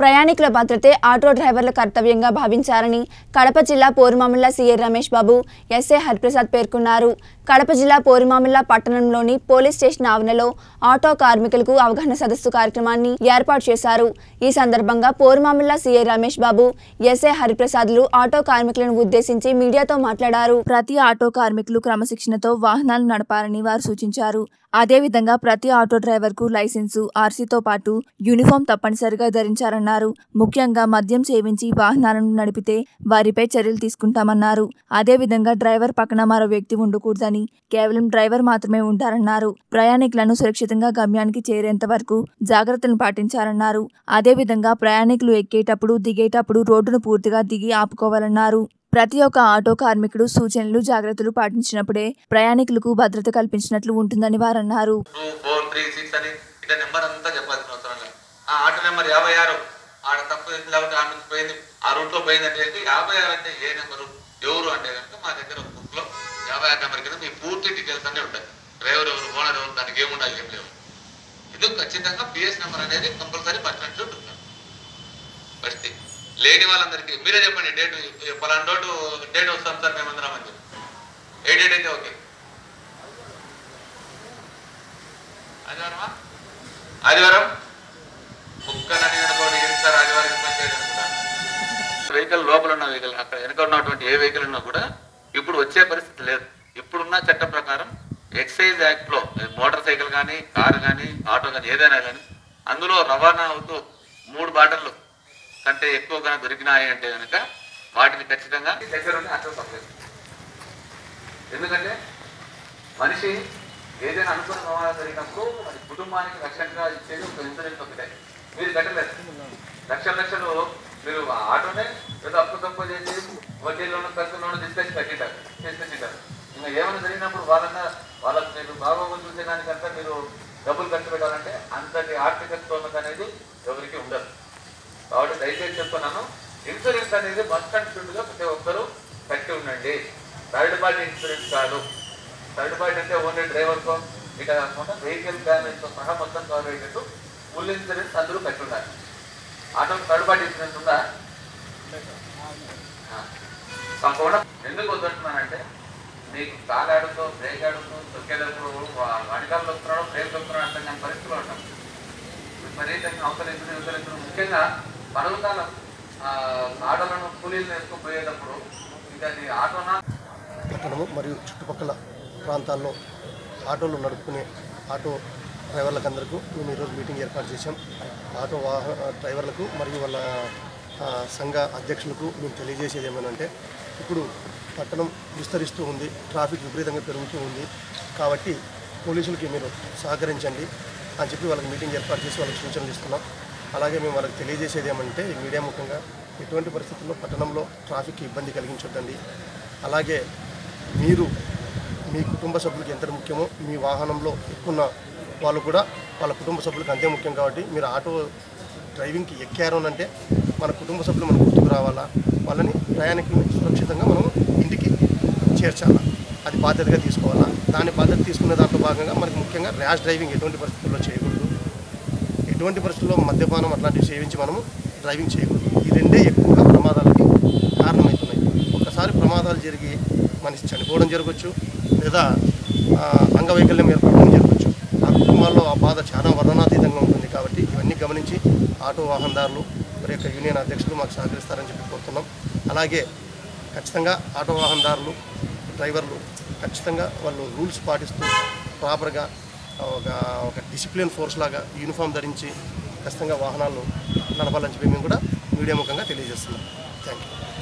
ప్రయాణికుల భద్రతే ఆటో డ్రైవర్ల కర్తవ్యంగా భావించారని కడప జిల్లా పోరుమామిళ్ల సీఏ రమేష్ బాబు ఎస్ఏ హరిప్రసాద్ పేర్కొన్నారు కడప జిల్లా పోరుమామిళ్ల పట్టణంలోని పోలీస్ స్టేషన్ ఆవరణలో ఆటో కార్మికులకు అవగాహన సదస్సు కార్యక్రమాన్ని ఏర్పాటు చేశారు ఈ సందర్భంగా పోరుమామిళ్ల సీఏ రమేష్ బాబు ఎస్ఏ హరిప్రసాద్లు ఆటో కార్మికులను ఉద్దేశించి మీడియాతో మాట్లాడారు ప్రతి ఆటో కార్మికులు క్రమశిక్షణతో వాహనాలు నడపాలని వారు సూచించారు అదేవిధంగా ప్రతి ఆటో డ్రైవర్కు లైసెన్సు ఆర్సీతో పాటు యూనిఫామ్ తప్పనిసరిగా ధరించారన్నారు ముఖ్యంగా మద్యం సేవించి వాహనాలను నడిపితే వారిపై చర్యలు తీసుకుంటామన్నారు అదేవిధంగా డ్రైవర్ పక్కన మరో వ్యక్తి ఉండకూడదని కేవలం డ్రైవర్ మాత్రమే ఉంటారన్నారు ప్రయాణికులను సురక్షితంగా గమ్యానికి చేరేంత వరకు జాగ్రత్తలు పాటించాలన్నారు అదేవిధంగా ప్రయాణికులు ఎక్కేటప్పుడు దిగేటప్పుడు రోడ్డును పూర్తిగా దిగి ఆపుకోవాలన్నారు ప్రతి ఒక్క ఆటో కార్మికుడు సూచనలు జాగ్రత్తలు పాటించినప్పుడే ప్రయాణికులకు భద్రత కల్పించినట్లు ఉంటుందని వారన్నారు టూ ఫోర్ త్రీ సిక్స్ అని ఇట్లా నెంబర్ అంతా చెప్పాల్సిన అవసరం లేదు ఆ ఆటో నెంబర్ యాభై ఆరు ఆడ తప్పు చేసింది కాబట్టి ఆమె పోయింది ఆ రూట్లో పోయింది అంటే ఏంటి యాభై ఆరు అంటే ఏ నెంబరు ఎవరు అంటే కనుక మా దగ్గర ఒక బుక్ లో యాభై ఆరు నెంబర్ కింద మీ పూర్తి డీటెయిల్స్ అన్నీ ఉంటాయి డ్రైవర్ ఎవరు ఓనర్ ఎవరు దానికి ఏముండాలి ఏం లేవు ఇది ఖచ్చితంగా పిఎస్ నెంబర్ అనేది కంపల్సరీ పర్సనెంట్ ఉంటుంది ఫస్ట్ లేని వాళ్ళందరికీ మీరే చెప్పండి డేట్ పలానా డోటు డేట్ వస్తాం సార్ మేమందరం అని చెప్పి ఏ డేట్ అయితే ఓకే ఆదివారమా ఆదివారం కుక్కలని అనుకోండి ఏంటి సార్ ఆదివారం పని చేయడం వెహికల్ లోపల ఉన్న వెహికల్ అక్కడ వెనక ఉన్నటువంటి ఏ వెహికల్ ఉన్నా కూడా ఇప్పుడు వచ్చే పరిస్థితి లేదు ఇప్పుడున్న చట్టం ప్రకారం ఎక్సైజ్ యాక్ట్ లో మోటార్ సైకిల్ కానీ కారు కానీ ఆటో కానీ ఏదైనా కానీ అందులో రవాణా అవుతూ మూడు బాటలు కంటే ఎక్కువ కనుక దొరికినాయి అంటే కనుక వాటిని ఖచ్చితంగా దగ్గర ఉండి అర్థం తప్పలేదు ఎందుకంటే మనిషి ఏదైనా అనుకున్న ప్రమాదం జరిగినప్పుడు అది కుటుంబానికి రక్షణగా ఇచ్చేది ఒక ఇన్సూరెన్స్ ఒకటే మీరు కట్టలేదు లక్షల లక్షలు మీరు ఆ ఆటోనే ఏదో అప్పు తప్పు చేసి వడ్డీలోను ఖర్చులోను తీసుకొచ్చి కట్టింటారు తీసుకొచ్చింటారు ఇంకా ఏమైనా జరిగినప్పుడు వాళ్ళన్నా వాళ్ళకి మీరు బాగోగులు చూసేదానికంతా మీరు డబ్బులు ఖర్చు పెట్టాలంటే అంతటి ఆర్థిక స్తోమత అనేది ఎవరికి ఉండదు కాబట్టి దయచేసి చెప్తున్నాను ఇన్సూరెన్స్ అనేది మస్ట్ అండ్ షుడ్ గా ప్రతి ఒక్కరూ కట్టి ఉండండి థర్డ్ పార్టీ ఇన్సూరెన్స్ కాదు థర్డ్ పార్టీ అంటే ఓన్లీ డ్రైవర్ తో ఇక కాకుండా వెహికల్ డ్యామేజ్ తో సహా మొత్తం కవర్ అయ్యేటట్టు ఫుల్ ఇన్సూరెన్స్ అందరూ కట్టి ఉండాలి ఆటో థర్డ్ పార్టీ ఇన్సూరెన్స్ ఉందా ఆ. తప్పకుండా ఎందుకు వద్దంటున్నానంటే మీకు కాలాడుతో బ్రేక్ ఆడుతూ తొక్కేటప్పుడు వణికాలు తొక్కుతున్నాడు బ్రేక్ తొక్కుతున్నాడు అంటే నేను పరిస్థితిలో ఉంటాం విపరీతంగా అవసరం అవసరం ముఖ్యంగా పర్వతాల ఆటోలను కూలీలు వేసుకుని పోయేటప్పుడు ఇంకా అది ఆటోనా పట్టణము మరియు చుట్టుపక్కల ప్రాంతాల్లో ఆటోలు నడుపుకునే ఆటో డ్రైవర్లకు అందరికీ మేము ఈరోజు మీటింగ్ ఏర్పాటు చేశాం ఆటో వాహ డ్రైవర్లకు మరియు వాళ్ళ ఆ, సంఘ అధ్యక్షులకు మేము తెలియజేసేది ఏమనంటే ఇప్పుడు పట్టణం విస్తరిస్తూ ఉంది ట్రాఫిక్ విపరీతంగా పెరుగుతూ ఉంది కాబట్టి పోలీసులకి మీరు సహకరించండి అని చెప్పి వాళ్ళకి మీటింగ్ ఏర్పాటు చేసి వాళ్ళకి సూచనలు ఇస్తున్నాం అలాగే మేము వాళ్ళకి తెలియజేసేది ఏమంటే ఈ మీడియా ముఖంగా ఎటువంటి పరిస్థితుల్లో పట్టణంలో ట్రాఫిక్ ఇబ్బంది కలిగించొద్దండి అలాగే మీరు మీ కుటుంబ సభ్యులకి ఎంత ముఖ్యమో మీ వాహనంలో ఎక్కున్న వాళ్ళు కూడా వాళ్ళ కుటుంబ సభ్యులకు అంతే ముఖ్యం కాబట్టి మీరు ఆటో డ్రైవింగ్కి ఎక్కారు అని అంటే మన కుటుంబ సభ్యులు మన గుర్తుకు రావాలా వాళ్ళని ప్రయాణికుల్ని సురక్షితంగా మనం ఇంటికి చేర్చాలా అది బాధ్యతగా తీసుకోవాలా దాని బాధ్యత తీసుకునే దాంట్లో భాగంగా మనకి ముఖ్యంగా ర్యాష్ డ్రైవింగ్ ఎటువంటి పరిస్థితుల్లో చేయకూడదు ఎటువంటి పరిస్థితుల్లో మద్యపానం అట్లాంటివి సేవించి మనము డ్రైవింగ్ చేయకూడదు ఈ రెండే ఎక్కువగా ప్రమాదాలకి కారణమవుతున్నాయి ఒక్కసారి ప్రమాదాలు జరిగి మనిషి చనిపోవడం జరగవచ్చు లేదా ఆ, అంగవైకల్యం ఏర్పడడం జరగవచ్చు ఆ కుటుంబాల్లో ఆ బాధ చాలా వర్ణనాతీతంగా ఉంటుంది కాబట్టి ఇవన్నీ గమనించి ఆటో వాహనదారులు మరి యొక్క యూనియన్ అధ్యక్షులు మాకు సహకరిస్తారని చెప్పి కోరుతున్నాం అలాగే ఖచ్చితంగా ఆటో వాహనదారులు డ్రైవర్లు ఖచ్చితంగా వాళ్ళు రూల్స్ పాటిస్తూ ప్రాపర్గా ఒక ఒక డిసిప్లిన్ ఫోర్స్ లాగా యూనిఫామ్ ధరించి ఖచ్చితంగా వాహనాలు నడపాలని చెప్పి మేము కూడా మీడియా ముఖంగా తెలియజేస్తున్నాం థ్యాంక్ యూ